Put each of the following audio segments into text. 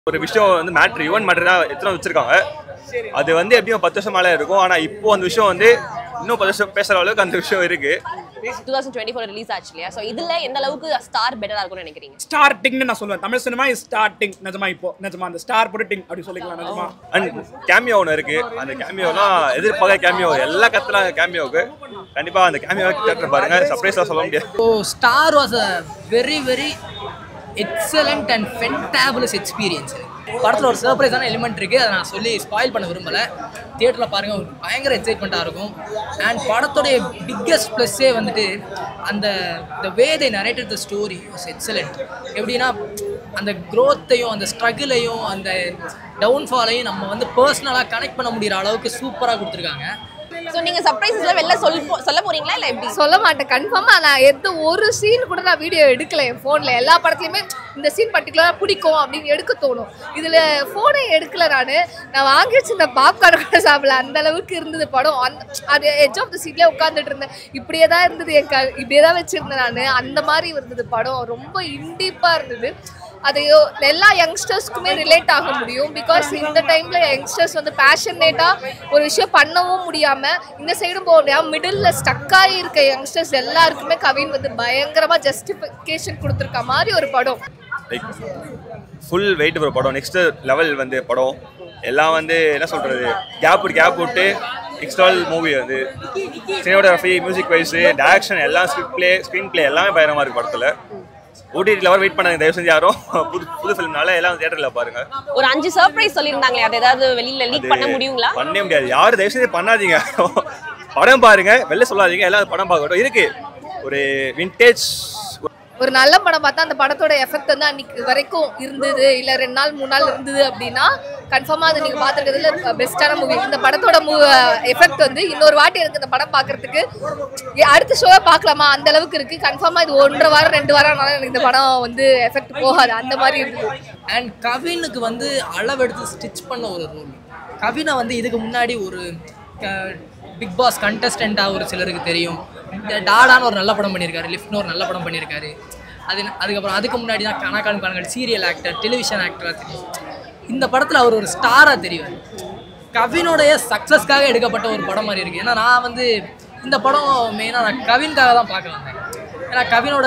ஒரு விஷயம் வந்து மேட்ரு யுவன் மேட்ரு தான் எத்தனை வச்சிருக்காங்க அது வந்து எப்படியும் பத்து வருஷம் மேலே இருக்கும் ஆனால் இப்போ அந்த விஷயம் வந்து இன்னும் பத்து வருஷம் பேசுகிற அளவுக்கு அந்த விஷயம் இருக்கு two thousand twenty four release ஆச்சு இல்லையா ஸோ இதுல எந்த அளவுக்கு ஸ்டார் பெட்டரா இருக்கும்னு நினைக்கிறீங்க ஸ்டார்டிங்னு நான் சொல்லுவேன் தமிழ் சினிமா இஸ் ஸ்டார்டிங் நிஜமா இப்போ நிஜமா அந்த ஸ்டார் போட்டு டிங் அப்படி சொல்லிக்கலாம் நிஜமா அண்ட் கேமியோ ஒன்று இருக்கு அந்த கேமியோனா எதிர்பார்க்க கேமியோ எல்லா கத்துலாம் கேமியோவுக்கு கண்டிப்பாக அந்த கேமியோ தேட்டர் பாருங்க சர்ப்ரைஸாக சொல்ல முடியாது So Star was a very very excellent and fantabulous experience. படத்தில் ஒரு சர்ப்ரைஸான எலிமெண்ட் இருக்குது அதை நான் சொல்லி ஸ்பாயில் பண்ண விரும்பலை தியேட்டரில் பாருங்கள் ஒரு பயங்கர எக்ஸைட்மெண்ட்டாக இருக்கும் அண்ட் படத்துடைய பிக்கஸ்ட் ப்ளஸ்ஸே வந்துட்டு அந்த the way they narrated the story was excellent எப்படின்னா அந்த க்ரோத்தையும் அந்த ஸ்ட்ரகிளையும் அந்த டவுன்ஃபாலையும் நம்ம வந்து பர்சனலாக கனெக்ட் பண்ண முடிகிற அளவுக்கு சூப்பராக கொடுத்துருக்காங்க ஸோ நீங்க சர்ப்ரைசஸ்ல வெளில சொல் சொல்ல போறீங்களா இல்ல எப்படி சொல்ல மாட்டேன் கன்ஃபார்மா நான் எந்த ஒரு சீன் கூட நான் வீடியோ எடுக்கல என் ஃபோனில் எல்லா படத்துலையுமே இந்த சீன் பர்டிகுலராக பிடிக்கும் அப்படின்னு எடுக்க தோணும் இதில் ஃபோனே எடுக்கல நான் நான் வாங்கி வச்சிருந்த பாப்கார்ன் கூட சாப்பிடல அந்த அளவுக்கு இருந்தது படம் அந்த அது எட்ஜ் ஆஃப் த சீட்லேயே உட்காந்துட்டு இருந்தேன் இப்படியே தான் இருந்தது என் க இப்படியே தான் வச்சுருந்தேன் நான் அந்த மாதிரி இருந்தது படம் ரொம்ப இன்டீப்பாக இருந்தது அது யோ- எல்லா யங்ஸ்டர்ஸ்க்குமே ரிலேட் ஆக முடியும் பிகாஸ் இந்த டைம்ல யங்ஸ்டர்ஸ் வந்து பேஷனேட்டா ஒரு விஷயம் பண்ணவும் முடியாம இந்த சைடும் போக முடியாம மிடில் ஸ்டக்காகி இருக்க யங்ஸ்டர்ஸ் எல்லாருக்குமே கவின் வந்து பயங்கரமா ஜஸ்டிஃபிகேஷன் கொடுத்துருக்க மாதிரி ஒரு படம் லைக் ஃபுல் வெயிட் ஒரு படம் நெக்ஸ்ட் லெவல் வந்து படம் எல்லாம் வந்து என்ன சொல்கிறது கேப் விட்டு கேப் விட்டு எக்ஸ்ட்ரால் மூவி வந்து சினிமோகிராஃபி மியூசிக் வைஸ் டேரக்ஷன் எல்லாம் ஸ்கிரிப்ட் ப்ளே ஸ்க்ரீன் ப்ளே எல்லாமே பயங்கரமாக இருக்குது படத்தில் ஓடிடி லவர் வெயிட் பண்ணாங்க தயவு செஞ்சு யாரும் புது புது ஃபிலிம்னால எல்லாம் தியேட்டரில் பாருங்க ஒரு அஞ்சு சர்ப்ரைஸ் சொல்லியிருந்தாங்களே அது ஏதாவது வெளியில லீக் பண்ண முடியுங்களா பண்ணவே முடியாது யாரும் தயவு செஞ்சு பண்ணாதீங்க படம் பாருங்க வெளில சொல்லாதீங்க எல்லாம் படம் பார்க்கட்டும் இருக்கு ஒரு விண்டேஜ் ஒரு நல்ல படம் பார்த்தா அந்த படத்தோட எஃபெக்ட் வந்து அன்னைக்கு வரைக்கும் இருந்தது இல்லை ரெண்டு நாள் மூணு நாள் இருந்தது அப்படின்னா கன்ஃபார்மாக அது நீங்கள் பார்த்துருக்கிறதுல பெஸ்ட்டான மூவி இந்த படத்தோட மூ எஃபெக்ட் வந்து இன்னொரு வாட்டி எனக்கு இந்த படம் பார்க்கறதுக்கு ஏ, அடுத்த ஷோவை பார்க்கலாமா அந்த அளவுக்கு இருக்குது கன்ஃபார்மாக இது ஒன்றரை வாரம் ரெண்டு வாரம் ஆனாலும் எனக்கு இந்த படம் வந்து எஃபெக்ட் போகாது அந்த மாதிரி இருந்தது அண்ட் கவினுக்கு வந்து அளவெடுத்து ஸ்டிச் பண்ண ஒரு ரோல் கவினை வந்து இதுக்கு முன்னாடி ஒரு பிக் பாஸ் கண்டஸ்டண்ட்டாக ஒரு சிலருக்கு தெரியும் இந்த டாடான்னு ஒரு நல்ல படம் பண்ணியிருக்காரு லிஃப்ட்னு ஒரு நல்ல படம் பண்ணியிருக்காரு அது அதுக்கப்புறம் அதுக்கு முன்னாடி தான் கணக்கான காலங்கள் சீரியல் ஆக்டர் டெலிவிஷன் ஆக்டராக தெரியும் இந்த படத்தில் அவர் ஒரு ஸ்டாராக தெரியும் கவினுடைய சக்ஸஸ்க்காக எடுக்கப்பட்ட ஒரு படம் மாதிரி இருக்குது ஏன்னா நான் வந்து இந்த படம் மெயினாக நான் கவின்காக தான் பார்க்க வந்தேன் ஏன்னா கவினோட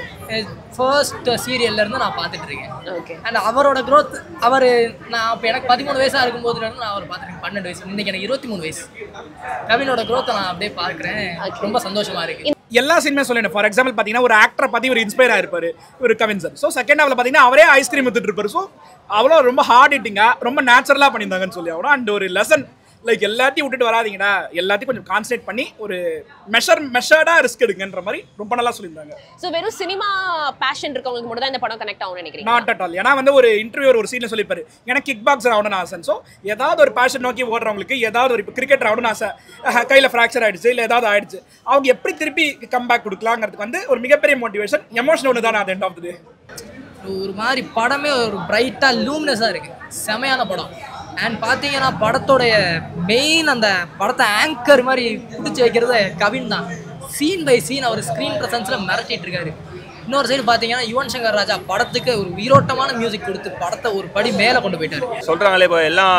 ஃபர்ஸ்ட் சீரியல்லேருந்து நான் பார்த்துட்டு இருக்கேன் ஓகே அண்ட் அவரோட growth அவர் நான் அப்போ எனக்கு பதிமூணு வயசாக இருக்கும்போதுல இருந்து நான் அவர் பார்த்துருக்கேன் பன்னெண்டு வயசு இன்னைக்கு எனக்கு இருபத்தி மூணு வயசு கவினோட growth நான் அப்படியே பார்க்குறேன் ரொம்ப சந்தோஷமா இருக்கு எல்லா சீனுமே சொல்லிடுறேன் ஃபார் எக்ஸாம்பிள் பார்த்தீங்கன்னா ஒரு ஆக்டரை பற்றி ஒரு இன்ஸ்பயர் ஆயிருப்பாரு ஒரு கவின் சார் ஸோ செகண்ட் ஹாவில் பார்த்தீங்கன்னா அவரே ஐஸ்கிரீம் வித்துட்டு இருப்பாரு ஸோ அவ்வளோ ரொம்ப ஹார்ட் ஹிட்டிங்காக ரொம்ப நேச்சுரலாக பண்ணியிருந்தாங்கன்னு சொல்லி ஆகணும் அண்ட் ஒரு லெசன் லைக் எல்லாத்தையும் விட்டுட்டு வராதீங்கடா எல்லாத்தையும் கொஞ்சம் கான்சன்ட்ரேட் பண்ணி ஒரு மெஷர் மெஷர்டாக ரிஸ்க் எடுங்கன்ற மாதிரி ரொம்ப நல்லா சொல்லியிருந்தாங்க ஸோ வெறும் சினிமா பேஷன் இருக்கவங்களுக்கு மட்டும் தான் இந்த படம் கனெக்ட் ஆகும்னு நினைக்கிறீங்க நாட் அட் ஆல் ஏன்னா வந்து ஒரு இன்டர்வியூ ஒரு சீனில் சொல்லிப்பாரு எனக்கு கிக் பாக்ஸர் ஆகணும்னு ஆசை ஸோ ஏதாவது ஒரு பேஷன் நோக்கி ஓடுறவங்களுக்கு ஏதாவது ஒரு இப்போ கிரிக்கெட் ஆகணும்னு ஆசை அஹ் கையில் ஃப்ராக்சர் ஆயிடுச்சு இல்லை ஏதாவது ஆயிடுச்சு அவங்க எப்படி திருப்பி கம்பேக் கொடுக்கலாங்கிறதுக்கு வந்து ஒரு மிகப்பெரிய மோட்டிவேஷன் எமோஷன் ஒன்று தான் அது எண்ட் ஆஃப் தி ஒரு மாதிரி படமே ஒரு பிரைட்டாக லூமினஸாக இருக்குது செமையான படம் அண்ட் பார்த்தீங்கன்னா படத்தோடைய மெயின் அந்த படத்தை ஆங்கர் மாதிரி பிடிச்சி வைக்கிறது கவின் தான் சீன் பை சீன் அவர் ஸ்க்ரீன் ப்ரெசன்ஸில் மிரட்டிட்டு இருக்காரு இன்னொரு சைடு பார்த்தீங்கன்னா யுவன் சங்கர் ராஜா படத்துக்கு ஒரு உயிரோட்டமான மியூசிக் கொடுத்து படத்தை ஒரு படி மேலே கொண்டு போயிட்டாரு சொல்கிறாங்களே இப்போ எல்லாம்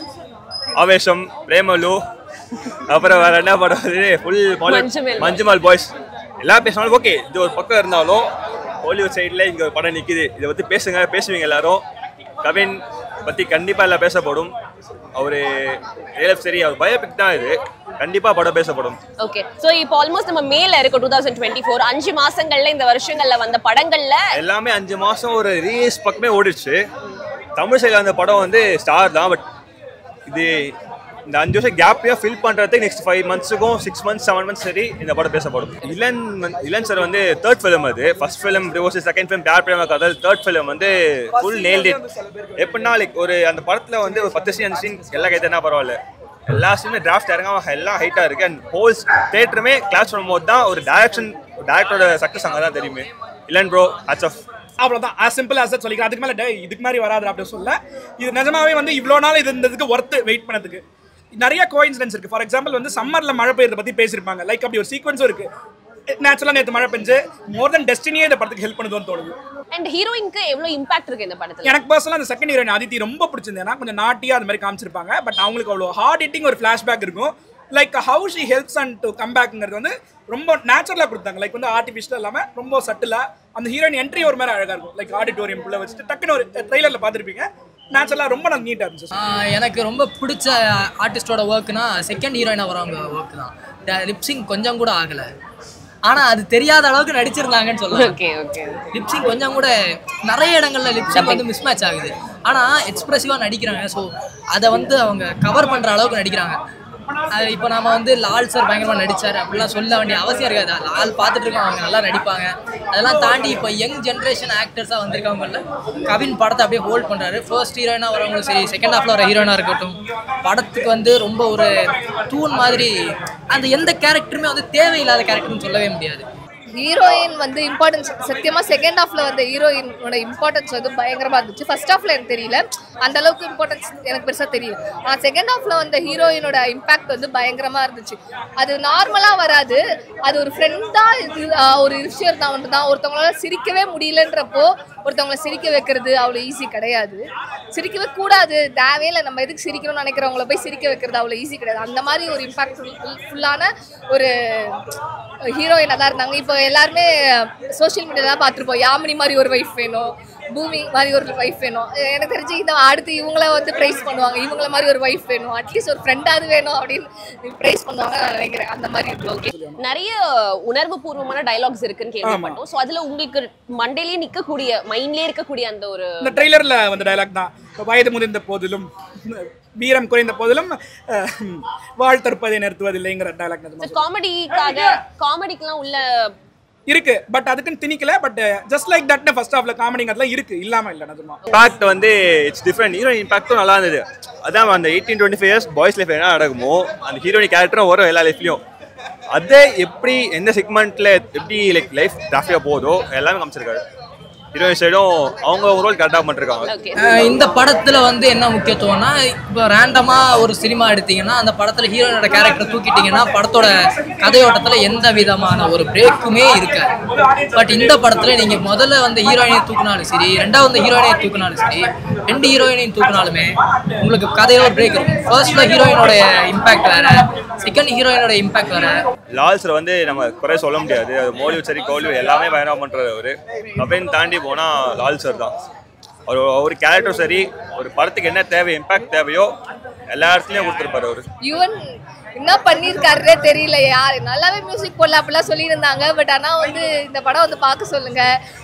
ஆவேசம் பிரேமலு அப்புறம் வேற என்ன படம் ஃபுல் மஞ்சுமெல். மஞ்சுமால் பாய்ஸ் எல்லாம் பேசினாலும் ஓகே இது ஒரு பக்கம் இருந்தாலும் ஹாலிவுட் சைடில் இங்கே ஒரு படம் நிற்கிது இதை பற்றி பேசுங்க பேசுவீங்க எல்லாரும் கவின் பற்றி கண்டிப்பாக எல்லாம் பேசப்படும் அவர் ரியல் சரி அவர் பயோபிக் தான் இது கண்டிப்பாக படம் பேசப்படும் ஓகே ஸோ இப்போ ஆல்மோஸ்ட் நம்ம மேல இருக்கு டூ தௌசண்ட் டுவெண்ட்டி ஃபோர் அஞ்சு மாசங்கள்ல இந்த வருஷங்கள்ல வந்த படங்கள்ல எல்லாமே அஞ்சு மாதம் ஒரு ரீல்ஸ் பக்கமே ஓடிடுச்சு தமிழ் சைடில் அந்த படம் வந்து ஸ்டார் தான் பட் இது இந்த அஞ்சு வருஷம் கேப்பையும் ஃபில் பண்ணுறதுக்கு நெக்ஸ்ட் ஃபைவ் மந்த்ஸுக்கும் சிக்ஸ் மந்த்ஸ் செவன் மந்த்ஸ் சரி இந்த படம் பேசப்படும் இளன் வந்து- இளன் சார் வந்து தேர்ட் ஃபிலிம் அது ஃபர்ஸ்ட் ஃபிலிம் ரிவோர்ஸ் செகண்ட் ஃபிலிம் பேர் பிரேம கதல் தேர்ட் ஃபிலிம் வந்து ஃபுல் நேல்ட் இட் எப்படின்னா லைக் ஒரு அந்த படத்தில் வந்து ஒரு பத்து சீன் அஞ்சு சீன் எல்லா கைத்தனா பரவாயில்ல எல்லா சீனுமே டிராஃப்ட் இறங்காம எல்லாம் ஹைட்டாக இருக்கு அண்ட் ஹோல்ஸ் தேட்டருமே கிளாஸ் பண்ணும்போது தான் ஒரு டேரக்ஷன் டேரக்டரோட சக்ஸஸ் அங்கே தான் தெரியுமே இளன் ப்ரோ ஹட்ஸ் ஆஃப் அவ்வளோதான் as சிம்பிள் as that சொல்லிக்கலாம் அதுக்கு மேலே டே இதுக்கு மாதிரி வராது அப்படின்னு சொல்ல இது நிஜமாவே வந்து இவ்வளோ நாள் இது இருந்ததுக்கு ஒர்த்து வெயிட் பண்ணதுக்கு நிறைய கோயின்சிடன்ஸ் இருக்கு ஃபார் எக்ஸாம்பிள் வந்து சம்மர்ல மழை பெய்யறத பத்தி பேசியிருப்பாங்க லைக் அப்படி ஒரு சீக்வன்ஸும் இருக்கு நேச்சுரலாக நேற்று மழை பெஞ்சு மோர் தென் டெஸ்டினியே இந்த படத்துக்கு ஹெல்ப் பண்ணுதுன்னு தோணுது அண்ட் ஹீரோயினுக்கு எவ்வளவு இம்பாக்ட் இருக்கு இந்த படத்துல எனக்கு பர்சனலாக அந்த செகண்ட் ஹீரோயின் அதித்தி ரொம்ப பிடிச்சிருந்தது ஏன்னா கொஞ்சம் நாட்டியா அது மாதிரி காமிச்சிருப்பாங்க பட் அவங்களுக்கு அவ்வளோ ஹார்ட் ஹிட்டிங் ஒரு ஃப்ளாஷ்பேக் இருக்கும் like how she helps and to come பேக்ங்கிறது வந்து ரொம்ப நேச்சுரலாக கொடுத்தாங்க லைக் வந்து ஆர்டிஃபிஷியல் இல்லாமல் ரொம்ப சட்டிலாக அந்த ஹீரோயின் என்ட்ரி ஒரு மாதிரி அழகாக இருக்கும் லைக் ஆடிட்டோரியம் குள்ள வச்சுட்டு டக்குன்னு ஒரு ட்ரெய்லரில் பார்த்துருப்பீங்க நேச்சுரலாக ரொம்ப நல்லா நீட்டாக இருந்துச்சு ஆஹ் எனக்கு ரொம்ப பிடிச்ச ஆர்டிஸ்டோட ஒர்க்னா செகண்ட் ஹீரோயினாக வரவங்க ஒர்க் தான் லிப்சிங் கொஞ்சம் கூட ஆகலை ஆனால் அது தெரியாத அளவுக்கு நடிச்சிருந்தாங்கன்னு சொல்லலாம் ஓகே ஓகே லிப்சிங் கொஞ்சம் கூட நிறைய இடங்கள்ல லிப்சிங் வந்து மிஸ் மேட்ச் ஆகுது ஆனால் எக்ஸ்பிரசிவாக நடிக்கிறாங்க ஸோ அதை வந்து அவங்க கவர் பண்ணுற அளவுக்கு நடிக்கிறாங்க அது இப்போ நாம வந்து லால் சார் பயங்கரமாக நடிச்சார் அப்படிலாம் சொல்ல வேண்டிய அவசியம் இருக்காது லால் பார்த்துட்டு இருக்கோம் அவங்க நல்லா நடிப்பாங்க அதெல்லாம் தாண்டி இப்போ யங் ஜென்ரேஷன் ஆக்டர்ஸாக வந்திருக்கவங்கள கவின் படத்தை அப்படியே ஹோல்ட் பண்ணுறாரு ஃபர்ஸ்ட் ஹீரோயினாக வரவங்களும் சரி செகண்ட் ஹாஃப்ல வர ஹீரோயினாக இருக்கட்டும் படத்துக்கு வந்து ரொம்ப ஒரு தூண் மாதிரி அந்த எந்த கேரக்டருமே வந்து தேவையில்லாத கேரக்டர்னு சொல்லவே முடியாது ஹீரோயின் வந்து இம்பார்ட்டன்ஸ் சத்தியமா செகண்ட் ஹாஃப்ல வந்த ஹீரோயினோட இம்பார்ட்டன்ஸ் வந்து பயங்கரமா இருந்துச்சு ஃபர்ஸ்ட் ஹாஃப்ல எனக்கு தெரியல அந்த அளவுக்கு இம்பார்ட்டன்ஸ் எனக்கு பெருசா தெரியல ஆனா செகண்ட் ஹாஃப்ல வந்த ஹீரோயினோட இம்பாக்ட் வந்து பயங்கரமா இருந்துச்சு அது நார்மலா வராது அது ஒரு ஃப்ரெண்டா இது ஆஹ் ஒரு விஷயம் இருந்தா வந்து தான் ஒருத்தவங்களால சிரிக்கவே முடியலன்றப்போ ஒருத்தவங்கள சிரிக்க வைக்கிறது அவ்வளோ ஈஸி கிடையாது சிரிக்கவே கூடாது தேவையில்லை நம்ம எதுக்கு சிரிக்கணும்னு நினைக்கிறவங்கள போய் சிரிக்க வைக்கிறது அவ்வளோ ஈஸி கிடையாது அந்த மாதிரி ஒரு இம்பாக்ட் ஃபுல்லான ஒரு ஹீரோயினாக தான் இருந்தாங்க இப்போ எல்லாருமே சோஷியல் மீடியாலாம் பார்த்துருப்போம் யாமினி மாதிரி ஒரு ஒய்ஃப் வேணும் பூமி மாதிரி ஒரு ஒய்ஃப் வேணும் எனக்கு தெரிஞ்சு இதான் அடுத்து இவங்கள வந்து ப்ரைஸ் பண்ணுவாங்க இவங்கள மாதிரி ஒரு ஒய்ஃப் வேணும் அட்லீஸ்ட் ஒரு ஃப்ரெண்டாவது வேணும் அப்படின்னு ப்ரைஸ் பண்ணுவாங்க நான் நினைக்கிறேன் அந்த மாதிரி இருக்கு ஓகே நிறைய உணர்வு பூர்வமான டயலாக்ஸ் இருக்குன்னு கேள்விப்பட்டோம் சோ அதுல உங்களுக்கு மண்டையிலேயே நிக்கக்கூடிய மைண்ட்லயே இருக்கக்கூடிய அந்த ஒரு இந்த ட்ரெய்லரில் வந்த டயலாக் தான் வயது முதிர்ந்த போதிலும் வீரம் குறைந்த போதிலும் அஹ், வாழ் தற்பதை நிறுத்துவதில்லைங்கிற டயலாக் நிஜமா காமெடிக்காக காமெடிக்கெல்லாம் உள்ள இருக்கு பட் அதுக்குன்னு திணிக்கல பட் ஜஸ்ட் லைக் தட்னு ஃபர்ஸ்ட் ஹாஃப்ல காமெடிங் அதெல்லாம் இருக்கு இல்லாம இல்ல நிஜமா இம்பாக்ட் வந்து இட்ஸ் டிஃப்ரெண்ட் ஹீரோயின் இம்பாக்டும் நல்லா இருந்தது அதான் அந்த eighteen twenty five years boys life என்ன நடக்குமோ அந்த ஹீரோயின் கேரக்டரும் வரும் எல்லா லைஃப்லையும் அதே எப்படி எந்த செக்மெண்ட்ல எப்படி லைக் லைஃப் ஜாஸ்தியாக போதோ எல்லாமே காமிச்சிருக்காரு ஹீரோயின் சைடும் அவங்க ரோல் கரெக்டாக பண்ணிருக்காங்க ஓகே அஹ் இந்த படத்துல வந்து என்ன முக்கியத்துவம்னா இப்போ ரேண்டமா ஒரு சினிமா எடுத்தீங்கன்னா அந்த படத்துல ஹீரோயினோட கேரக்டர் தூக்கிட்டீங்கன்னா படத்தோட கதையோட்டத்துல எந்த விதமான ஒரு பிரேக்குமே இருக்காது பட் இந்த படத்துல நீங்க முதல்ல வந்து ஹீரோயினை தூக்குனாலும் சரி ரெண்டாவது வந்து ஹீரோயினை தூக்குனாலும் சரி ரெண்டு ஹீரோயினையும் தூக்குனாலுமே உங்களுக்கு கதையில ஒரு பிரேக் இருக்கும் ஃபர்ஸ்ட்ல ஹீரோயினோட இம்பாக்ட் வேற செகண்ட் ஹீரோயினோட இம்பாக்ட் வேற லால் சார் வந்து நம்ம குறை சொல்ல முடியாது அது மோலிவுட் சரி கோலிவுட் எல்லாமே பயணம் பண்ணுறது அவர் அப்படின்னு தாண்டி போனால் லால் சார் தான் அவர் ஒரு கேரக்டரும் சரி ஒரு படத்துக்கு என்ன தேவை இம்பாக்ட் தேவையோ எல்லா இடத்துலையும் கொடுத்துருப்பாரு அவர் யுவன் என்ன பண்ணியிருக்காருன்னே தெரியல யார் நல்லாவே மியூசிக் போடல அப்படிலாம் சொல்லியிருந்தாங்க பட் ஆனால் வந்து இந்த படம் வந்து பார்க்க சொல்லுங்க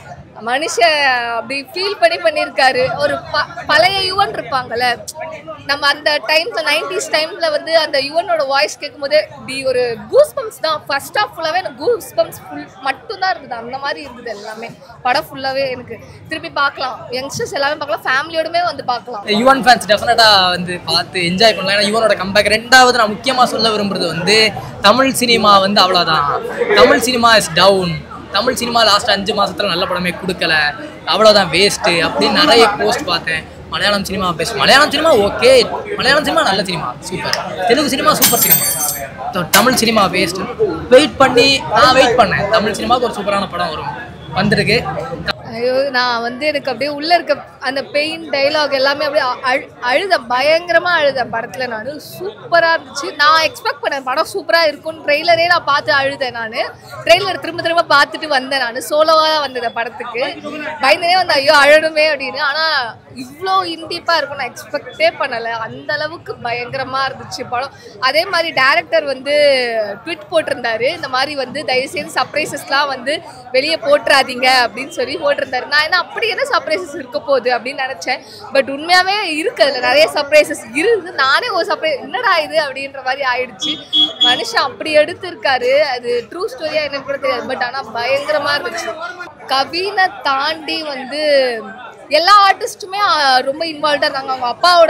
மனுஷன் அப்படி ஃபீல் பண்ணி பண்ணியிருக்காரு ஒரு ப பழைய யுவன் இருப்பாங்கல்ல நம்ம அந்த டைம்ல நைன்டிஸ் டைம்ல வந்து அந்த யுவனோட வாய்ஸ் கேட்கும்போது இப்படி ஒரு கூஸ் பம்ப்ஸ் தான் ஃபர்ஸ்ட் ஆஃப் ஃபுல்லாகவே எனக்கு கூஸ் பம்ப்ஸ் ஃபுல் மட்டும்தான் இருந்தது அந்த மாதிரி இருந்தது எல்லாமே படம் ஃபுல்லாகவே எனக்கு திருப்பி பார்க்கலாம் யங்ஸ்டர்ஸ் எல்லாமே பார்க்கலாம் ஃபேமிலியோடமே வந்து பார்க்கலாம் யுவன் ஃபேன்ஸ் டெஃபினட்டாக வந்து பார்த்து என்ஜாய் பண்ணலாம் ஏன்னா யுவனோட கம்பேக் ரெண்டாவது நான் முக்கியமாக சொல்ல விரும்புறது வந்து தமிழ் சினிமா வந்து அவ்வளோதான் Tamil cinema is down Tamil cinema last அஞ்சு மாசத்துல நல்ல படமே கொடுக்கல அவ்வளோதான் வேஸ்ட்டு அப்படின்னு நிறைய போஸ்ட் பார்த்தேன் Malayalam cinema best Malayalam cinema okay Malayalam cinema நல்ல cinema super Telugu cinema super cinema த- தமிழ் சினிமா வேஸ்ட் வெயிட் பண்ணி நான் வெயிட் பண்ணேன் தமிழ் சினிமாவுக்கு ஒரு சூப்பரான படம் வரும் வந்திருக்கு ஐயோ நான் வந்து எனக்கு அப்படியே உள்ள இருக்க அந்த பெயின் டைலாக் எல்லாமே அப்படியே அ- அழு அழுத பயங்கரமா அழுத படத்துல நான் சூப்பரா இருந்துச்சு நான் எக்ஸ்பெக்ட் பண்ணேன் படம் சூப்பரா இருக்கும்னு ட்ரெய்லரே நான் பார்த்து அழுதேன் நான் ட்ரெய்லர் திரும்ப திரும்ப பார்த்துட்டு வந்தேன் நான் சோலோவா தான் வந்தது படத்துக்கு பயந்தனே வந்து ஐயோ அழணுமே அப்படின்னு ஆனா இவ்வளோ இண்டிப்பா இருக்கும் நான் எக்ஸ்பெக்டே பண்ணல அந்த அளவுக்கு பயங்கரமா இருந்துச்சு படம் அதே மாதிரி டேரக்டர் வந்து ட்விட் போட்டிருந்தாரு இந்த மாதிரி வந்து தயவுசெய்து சர்ப்ரைசஸ்லாம் வந்து வெளியே போட்டுறாதீங்க அப்படின்னு சொல்லி போட்டிருந்தாரு நான் என்ன அப்படி என்ன சர்ப்ரைசஸ் இருக்க போகுது அப்படின்னு நினச்சேன் பட் உண்மையாகவே இருக்கு அதில் நிறைய சர்ப்ரைசஸ் இருக்குது நானே ஒரு சர்ப்ரைஸ் என்னடா இது அப்படின்ற மாதிரி ஆயிடுச்சு மனுஷன் அப்படி எடுத்திருக்காரு அது ட்ரூ ஸ்டோரியாக எனக்கு கூட தெரியாது பட் ஆனால் பயங்கரமாக இருந்துச்சு கவினை தாண்டி வந்து எல்லா ஆர்டிஸ்ட்டுமே ரொம்ப இன்வால்வ்டாக இருந்தாங்க அவங்க அப்பாவோட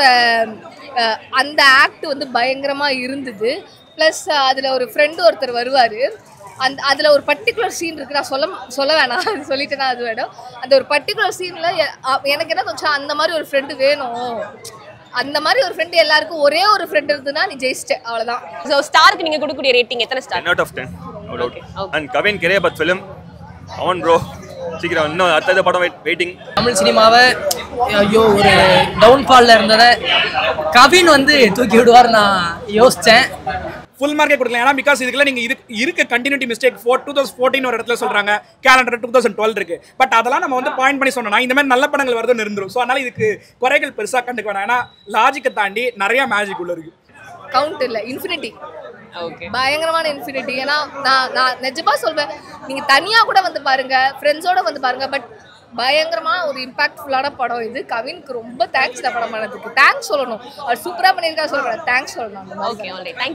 அஹ், அந்த ஆக்ட் வந்து பயங்கரமாக இருந்தது ப்ளஸ் அதில் ஒரு ஃப்ரெண்டு ஒருத்தர் வருவார் அந்த அதில் ஒரு பர்டிகுலர் சீன் இருக்கு நான் சொல்ல சொல்ல வேணாம் அது சொல்லிட்டேன்னா அது வேணும் அந்த ஒரு பர்டிகுலர் சீனில் எனக்கு என்ன தோணுச்சா அந்த மாதிரி ஒரு ஃப்ரெண்டு வேணும் அந்த மாதிரி ஒரு ஃப்ரெண்டு எல்லாருக்கும் ஒரே ஒரு ஃப்ரெண்டு இருந்ததுன்னா நீ ஜெயிச்சிட்ட அவ்வளோதான் சோ ஸ்டாருக்கு நீங்க கொடுக்கக்கூடிய ரேட்டிங் எத்தனை star ten out of ten doubt and Kavin career best film அவன் ப்ரோ சீக்கிரம் இன்னும் அடுத்தது படம் வெயிட்டிங் தமிழ் சினிமாவை ஐயோ ஒரு டவுன்ஃபாலில் இருந்ததை கவின் வந்து தூக்கி விடுவார் நான் யோசித்தேன் ஃபுல் மார்க்கே கொடுக்கலாம் ஏன்னா பிகாஸ் இதுக்குள்ள நீங்க இருக்கு இருக்க continuity mistake for two thousand fourteen ஒரு இடத்துல சொல்றாங்க கேலண்டர் டூ தௌசண்ட் டுவெல் இருக்கு பட் அதெல்லாம் நம்ம வந்து பாயிண்ட் பண்ணி சொன்னோம்னா இந்த மாதிரி நல்ல படங்கள் வருதுன்னு இருந்துரும் ஸோ அதனால இதுக்கு குறைகள் பெருசா கண்டுக்க வேணாம் ஏன்னா லாஜிக்கை தாண்டி நிறைய மேஜிக் உள்ள இருக்கு கவுண்ட் இல்ல இன்ஃபினிட்டி ஓகே பயங்கரமான இன்ஃபினிட்டி ஏன்னா நான் நான் நிஜமா சொல்வேன் நீங்க தனியா கூட வந்து பாருங்க ஃப்ரெண்ட்ஸோட வந்து பாருங்க பட் பயங்கரமா ஒரு இம்பாக்ட்ஃபுல்லான படம் இது கவினுக்கு ரொம்ப தேங்க்ஸ் இந்த படம் பண்ணதுக்கு தேங்க்ஸ் சொல்லணும் அவர் சூப்பரா பண்ணியிருக்கா சொல்றேன் தேங்க்ஸ் சொல்லணும் அந்த மாதிரி ஓகே ஆல்ரைட்